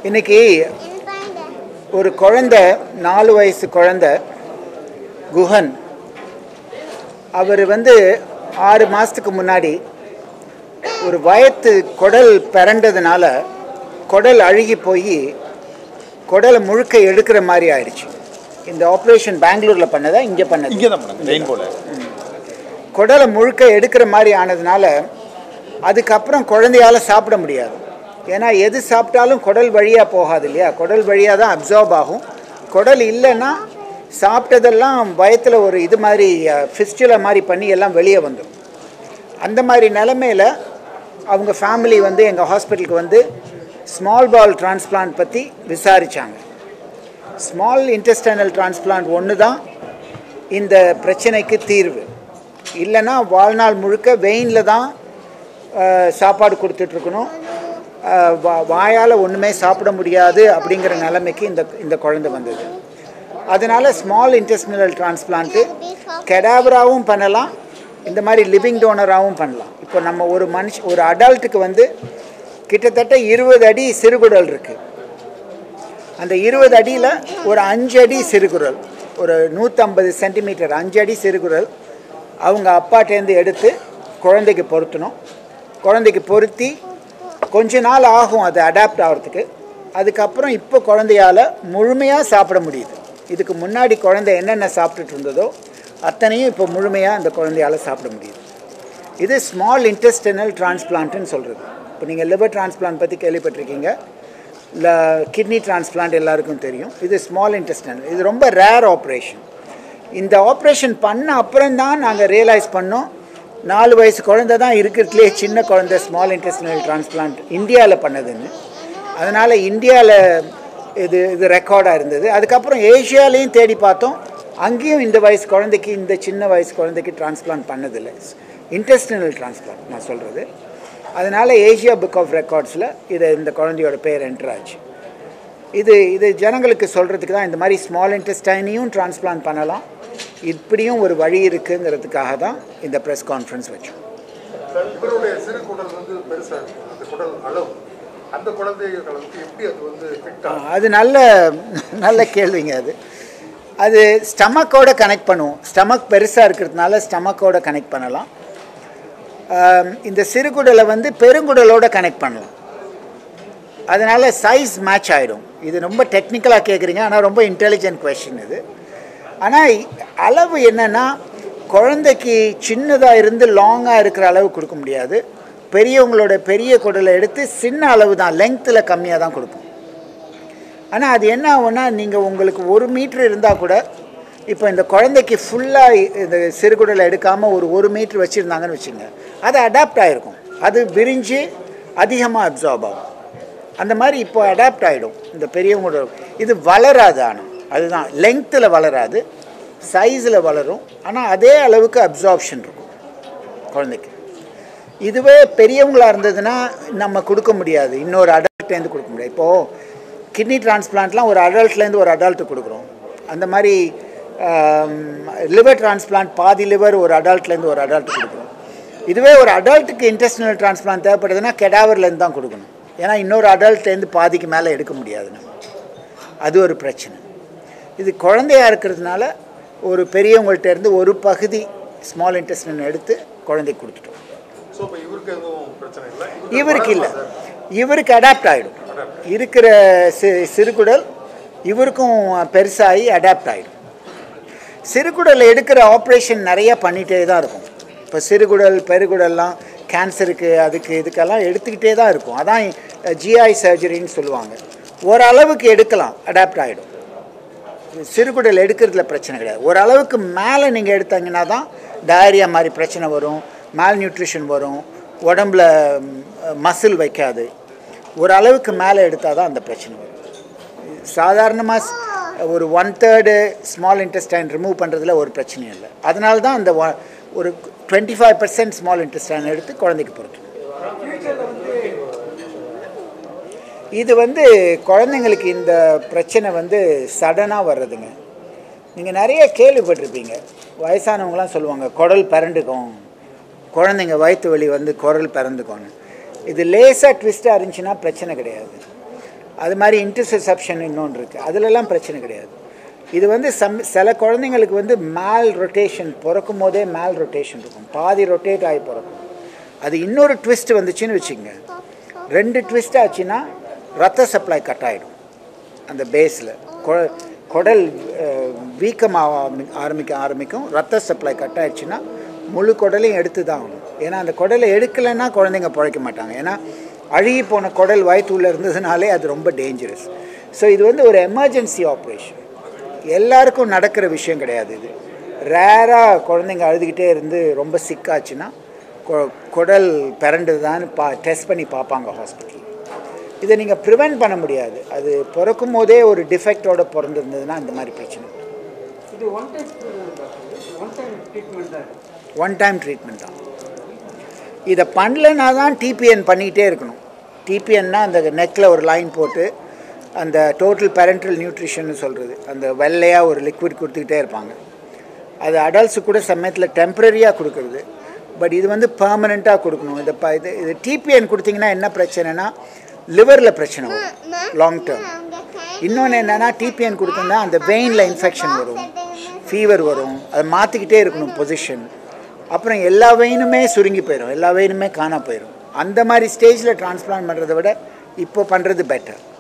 இன்னைக்கு ஒரு குழந்தை நாலு வயசு குழந்தை குஹன் அவர் வந்து ஆறு மாதத்துக்கு முன்னாடி ஒரு வயத்து குடல் பிறண்டதுனால குடல் அழுகி போய் குடலை முழுக்க எடுக்கிற மாதிரி ஆயிடுச்சு இந்த ஆப்ரேஷன் பெங்களூரில் பண்ணதா இங்கே பண்ணது இங்கே தான் மேடம் ரெயின்போல குடலை முழுக்க எடுக்கிற மாதிரி ஆனதுனால அதுக்கப்புறம் குழந்தையால சாப்பிட முடியாது ஏன்னா எது சாப்பிட்டாலும் குடல் வழியாக போகாது இல்லையா குடல் வழியாக தான் அப்சார்ப் ஆகும் குடல் இல்லைன்னா சாப்பிட்டதெல்லாம் வயத்தில் ஒரு இது மாதிரி ஃபிஸ்டுலா மாதிரி பண்ணி எல்லாம் வெளியே வந்துடும் அந்த மாதிரி நிலமையில அவங்க ஃபேமிலி வந்து எங்கள் ஹாஸ்பிட்டலுக்கு வந்து ஸ்மால் பால் டிரான்ஸ்பிளான்ட் பற்றி விசாரித்தாங்க ஸ்மால் இன்டெஸ்டைனல் டிரான்ஸ்பிளான்ட் ஒன்று தான் இந்த பிரச்சனைக்கு தீர்வு இல்லைன்னா வாழ்நாள் முழுக்க வெயினில் தான் அஹ், சாப்பாடு கொடுத்துட்ருக்கணும் வாயால் ஒன்றுமே சாப்பிட முடியாது அப்படிங்கிற நிலைமைக்கு இந்த இந்த குழந்தை வந்தது அதனால் ஸ்மால் இன்டெஸ்டினல் டிரான்ஸ்பிளான்ட்டு கெடாவராகவும் பண்ணலாம் இந்த மாதிரி லிவிங் டோனராகவும் பண்ணலாம் இப்போ நம்ம ஒரு மனுஷ ஒரு அடல்ட்டுக்கு வந்து கிட்டத்தட்ட இருபது அடி சிறுகுடல் இருக்குது அந்த இருபது அடியில் ஒரு அஞ்சு அடி சிறுகுரல் ஒரு நூற்றம்பது சென்டிமீட்டர் அஞ்சு அடி சிறுகுரல் அவங்க அப்பாட்டேருந்து எடுத்து குழந்தைக்கு பொருத்தணும் குழந்தைக்கு பொருத்தி கொஞ்ச நாள் ஆகும் அது அடாப்ட் ஆகிறதுக்கு அதுக்கப்புறம் இப்போ குழந்தையால முழுமையாக சாப்பிட முடியுது இதுக்கு முன்னாடி குழந்தை என்னென்ன சாப்பிட்டுட்டு இருந்ததோ அத்தனையும் இப்போ முழுமையாக அந்த குழந்தையால சாப்பிட முடியுது இது ஸ்மால் இன்டெஸ்டினல் டிரான்ஸ்பிளான்ட்னு சொல்கிறது இப்போ நீங்கள் லிவர் டிரான்ஸ்பிளான்ட் பற்றி கேள்விப்பட்டிருக்கீங்க இல்லை கிட்னி டிரான்ஸ்பிளான்ட் எல்லாருக்கும் தெரியும் இது ஸ்மால் இன்டெஸ்டினல் இது ரொம்ப ரேர் ஆப்ரேஷன் இந்த ஆப்ரேஷன் பண்ண அப்புறம் தான் நாங்கள் ரியலைஸ் பண்ணோம் நாலு வயசு குழந்தை தான் இருக்கிறதுலே சின்ன குழந்தை ஸ்மால் இன்டெஸ்டினல் டிரான்ஸ்பிளான்ட் இந்தியாவில் பண்ணதுன்னு அதனால் இந்தியாவில் இது இது ரெக்கார்டாக இருந்தது அதுக்கப்புறம் ஏஷியாலேயும் தேடி பார்த்தோம் அங்கேயும் இந்த வயசு குழந்தைக்கு இந்த சின்ன வயசு குழந்தைக்கு டிரான்ஸ்பிளான்ட் பண்ணதில்லை இன்டெஸ்டினல் டிரான்ஸ்பிளான்ட் நான் சொல்கிறது அதனால் ஏஷியா புக் ஆஃப் ரெக்கார்ட்ஸில் இது இந்த குழந்தையோட பேர் என்டர் ஆச்சு இது இது ஜனங்களுக்கு சொல்கிறதுக்கு தான் இந்த மாதிரி ஸ்மால் இன்டெஸ்டைனையும் டிரான்ஸ்பிளான்ட் பண்ணலாம் இப்படியும் ஒரு வழி இருக்குங்கிறதுக்காக தான் இந்த ப்ரெஸ் கான்ஃபரன்ஸ் வச்சோம் இவருடைய சிறு குடல் வந்து பெருசா இருக்கு அந்த குடல் அளவு அந்த குழந்தைகளுக்கு எப்படி அது வந்து ஃபிட் ஆகும் அது நல்ல நல்ல கேள்விங்க அது அது ஸ்டமக்கோட கனெக்ட் பண்ணுவோம் ஸ்டமக் பெருசாக இருக்கிறதுனால ஸ்டமக்கோட கனெக்ட் பண்ணலாம் ஆம், இந்த சிறுகுடலை வந்து பெருங்குடலோட கனெக்ட் பண்ணலாம் அதனால் சைஸ் மேட்ச் ஆகிடும் இது ரொம்ப டெக்னிக்கலாக கேட்குறீங்க ஆனால் ரொம்ப இன்டெலிஜென்ட் கொஷின் இது ஆனால் அளவு என்னென்னா குழந்தைக்கு சின்னதாக இருந்து லாங்காக இருக்கிற அளவு கொடுக்க முடியாது பெரியவங்களோட பெரிய குடலை எடுத்து சின்ன அளவு தான் லெங்த்தில் கம்மியாக தான் கொடுப்போம் ஆனால் அது என்ன ஆகும்னா நீங்கள் உங்களுக்கு ஒரு மீட்ரு இருந்தால் கூட இப்போ இந்த குழந்தைக்கு ஃபுல்லாக இந்த சிறுகுடலை எடுக்காமல் ஒரு ஒரு மீட்ரு வச்சுருந்தாங்கன்னு வச்சுங்க அது அடாப்ட் ஆகிருக்கும் அது விரிஞ்சு அதிகமாக அப்சார்ப் ஆகும் அந்த மாதிரி இப்போ அடாப்ட் ஆகிடும் இந்த பெரியவங்களோட இது வளராது ஆனால் அதுதான் லெங்த்தில் வளராது சைஸில் வளரும் ஆனால் அதே அளவுக்கு அப்சார்ப்ஷன் இருக்கும் குழந்தைக்கு இதுவே பெரியவங்களா இருந்ததுன்னா நம்ம கொடுக்க முடியாது இன்னொரு அடல்ட்லேருந்து கொடுக்க முடியாது இப்போது கிட்னி டிரான்ஸ்பிளான்ட்லாம் ஒரு அடல்ட்லேருந்து ஒரு அடல்ட்டு கொடுக்குறோம் அந்த மாதிரி லிவர் டிரான்ஸ்பிளான்ட் பாதி லிவர் ஒரு அடல்ட்லேருந்து ஒரு அடல்ட் கொடுக்குறோம் இதுவே ஒரு அடல்ட்டுக்கு இன்டெஸ்டினல் டிரான்ஸ்பிளான்ட் தேவைப்படுதுன்னா கெடாவர்லேருந்து தான் கொடுக்கணும் ஏன்னா இன்னொரு அடல்ட்லேருந்து பாதிக்கு மேலே எடுக்க முடியாது நம்ம அது ஒரு பிரச்சனை இது குழந்தையா இருக்கிறதுனால ஒரு பெரியவங்கள்ட்ட இருந்து ஒரு பகுதி ஸ்மால் இன்டெஸ்டின் எடுத்து குழந்தைக்கு கொடுத்துட்டோம் ஸோ இப்போ இவருக்கு எதுவும் பிரச்சனை இல்லை இவருக்கு இல்லை இவருக்கு அடாப்ட் ஆகிடும் இருக்கிற சி சிறுகுடல் இவருக்கும் பெருசாகி அடாப்ட் ஆகிடும் சிறுகுடல் எடுக்கிற ஆப்ரேஷன் நிறைய பண்ணிகிட்டே தான் இருக்கும் இப்போ சிறுகுடல் பெருகுடல்லாம் கேன்சருக்கு அதுக்கு இதுக்கெல்லாம் எடுத்துக்கிட்டே தான் இருக்கும் அதான் ஜிஐ சர்ஜரின்னு சொல்லுவாங்க ஓரளவுக்கு எடுக்கலாம் அடாப்ட் ஆகிடும் சிறுகுடல் எடுக்கிறதுல பிரச்சனை கிடையாது ஓரளவுக்கு மேலே நீங்கள் எடுத்தீங்கன்னா தான் டயரியா மாதிரி பிரச்சனை வரும் மேல் நியூட்ரிஷன் வரும் உடம்புல மசில் வைக்காது ஓரளவுக்கு மேலே எடுத்தால் தான் அந்த பிரச்சனை வரும் சாதாரணமாக ஒரு one third small intestine remove பண்ணுறதுல ஒரு பிரச்சனையும் இல்லை அதனால தான் அந்த one- ஒரு twenty five percent small intestine எடுத்து குழந்தைக்கு பொறுக்கணும் இது வந்து குழந்தைங்களுக்கு இந்த பிரச்சனை வந்து சடனாக வர்றதுங்க நீங்கள் நிறைய கேள்விப்பட்டிருப்பீங்க வயசானவங்களாம் சொல்லுவாங்க குடல் பிறண்டுக்கும் குழந்தைங்க வயிற்று வலி வந்து குரல் பிறந்துக்கும்னு இது லேசாக ட்விஸ்ட்டாக இருந்துச்சுன்னா பிரச்சனை கிடையாது அது மாதிரி இன்டர்செப்ஷன் இன்னொன்று இருக்குது அதிலெல்லாம் பிரச்சனை கிடையாது இது வந்து சம் சில குழந்தைங்களுக்கு வந்து மேல் ரொட்டேஷன் பிறக்கும் போதே மேல் ரொட்டேஷன் இருக்கும் பாதி ரொட்டேட் ஆகி பிறக்கும் அது இன்னொரு ட்விஸ்ட் வந்துச்சுன்னு வச்சுக்கோங்க ரெண்டு ட்விஸ்ட் ஆச்சுன்னா ரத்த சப்ளை கட் ஆகிடும் அந்த பேஸில் குடல் வீக்கமாக ஆரம்பிக்க ஆரம்பிக்கும் ரத்த சப்ளை கட் ஆயிடுச்சுன்னா முழு குடலையும் எடுத்து தான் ஆகணும் ஏன்னா அந்த குடலை எடுக்கலைன்னா குழந்தைங்க பிழைக்க மாட்டாங்க ஏன்னா அழுகி போன குடல் வயிற்றுள்ள இருந்ததுனாலே அது ரொம்ப டேஞ்சரஸ் ஸோ இது வந்து ஒரு எமர்ஜென்சி ஆப்ரேஷன் எல்லாருக்கும் நடக்கிற விஷயம் கிடையாது இது ரேராக குழந்தைங்க அழுதுகிட்டே இருந்து ரொம்ப சிக்காச்சுன்னா கொ- குடல் பிறண்டுதான்னு பா டெஸ்ட் பண்ணி பார்ப்பாங்க ஹாஸ்பிட்டல் இதை நீங்கள் ப்ரிவென்ட் பண்ண முடியாது அது பிறக்கும் போதே ஒரு டிஃபெக்டோட பிறந்திருந்ததுன்னா இந்த மாதிரி பிரச்சனை வரும். இது one time one time treatment தான் ஒன் டைம் ட்ரீட்மெண்ட் தான் இதை பண்ணலைன்னா தான் டிபிஎன் பண்ணிக்கிட்டே இருக்கணும் டிபிஎன்னா அந்த நெக்கில் ஒரு லைன் போட்டு அந்த டோட்டல் பேரண்டல் நியூட்ரிஷன் சொல்கிறது அந்த வெள்ளையாக ஒரு லிக்விட் கொடுத்துக்கிட்டே இருப்பாங்க அது அடல்ட்ஸு கூட சமயத்தில் டெம்பரரியாக கொடுக்குறது பட் இது வந்து பர்மனெண்ட்டாக கொடுக்கணும் இந்த ப இது இது டிபிஎன் கொடுத்தீங்கன்னா என்ன பிரச்சனைனா லிவரில் பிரச்சனை வரும் லாங் டேர்ம் இன்னொன்று என்னென்னா டிபிஎன் கொடுத்தோம்னா அந்த வெயினில் இன்ஃபெக்ஷன் வரும் ஃபீவர் வரும் அதை மாற்றிக்கிட்டே இருக்கணும் பொசிஷன் அப்புறம் எல்லா வெயினுமே சுருங்கி போயிடும் எல்லா வெயினுமே காணா போயிடும் அந்த மாதிரி ஸ்டேஜில் டிரான்ஸ்பிளான்ட் பண்ணுறதை விட இப்போ பண்ணுறது பெட்டர்